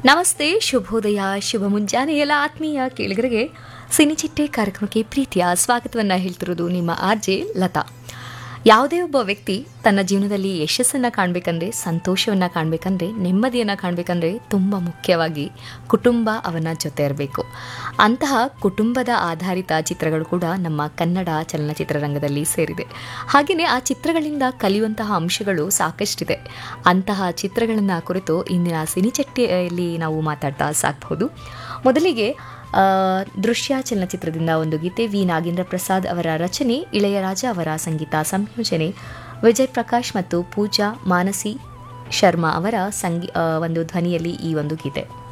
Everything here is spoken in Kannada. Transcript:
ನಮಸ್ತೆ ಶುಭೋದಯ ಶುಭ ಮುಂಜಾನೆ ಎಲ್ಲ ಆತ್ಮೀಯ ಕೇಳಿಗರಿಗೆ ಸಿನಿಚಿಟ್ಟೆ ಕಾರ್ಯಕ್ರಮಕ್ಕೆ ಪ್ರೀತಿಯ ಸ್ವಾಗತವನ್ನು ಹೇಳ್ತಿರೋದು ನಿಮ್ಮ ಆರ್ಜೆ ಲತಾ ಯಾವುದೇ ಒಬ್ಬ ವ್ಯಕ್ತಿ ತನ್ನ ಜೀವನದಲ್ಲಿ ಯಶಸ್ಸನ್ನು ಕಾಣಬೇಕಂದ್ರೆ ಸಂತೋಷವನ್ನು ಕಾಣಬೇಕಂದ್ರೆ ನೆಮ್ಮದಿಯನ್ನು ಕಾಣಬೇಕಂದ್ರೆ ತುಂಬ ಮುಖ್ಯವಾಗಿ ಕುಟುಂಬ ಅವನ ಜೊತೆ ಇರಬೇಕು ಅಂತಹ ಕುಟುಂಬದ ಆಧಾರಿತ ಚಿತ್ರಗಳು ಕೂಡ ನಮ್ಮ ಕನ್ನಡ ಚಲನಚಿತ್ರರಂಗದಲ್ಲಿ ಸೇರಿದೆ ಹಾಗೆಯೇ ಆ ಚಿತ್ರಗಳಿಂದ ಕಲಿಯುವಂತಹ ಅಂಶಗಳು ಸಾಕಷ್ಟಿದೆ ಅಂತಹ ಚಿತ್ರಗಳನ್ನು ಕುರಿತು ಇಂದಿನ ಸಿನಿಚಟ್ಟಿಯಲ್ಲಿ ನಾವು ಮಾತಾಡ್ತಾ ಸಾಕ್ಬಹುದು ಮೊದಲಿಗೆ ಆ, ದೃಶ್ಯ ಚಲನಚಿತ್ರದಿಂದ ಒಂದು ಗೀತೆ ವಿ ನಾಗೇಂದ್ರ ಪ್ರಸಾದ್ ಅವರ ರಚನೆ ಇಳೆಯರಾಜ ಅವರ ಸಂಗೀತ ಸಂಯೋಜನೆ ವಿಜಯ್ ಪ್ರಕಾಶ್ ಮತ್ತು ಪೂಜಾ ಮಾನಸಿ ಶರ್ಮಾ ಅವರ ಸಂಗೀ ಆ, ಒಂದು ಧ್ವನಿಯಲ್ಲಿ ಈ ಒಂದು ಗೀತೆ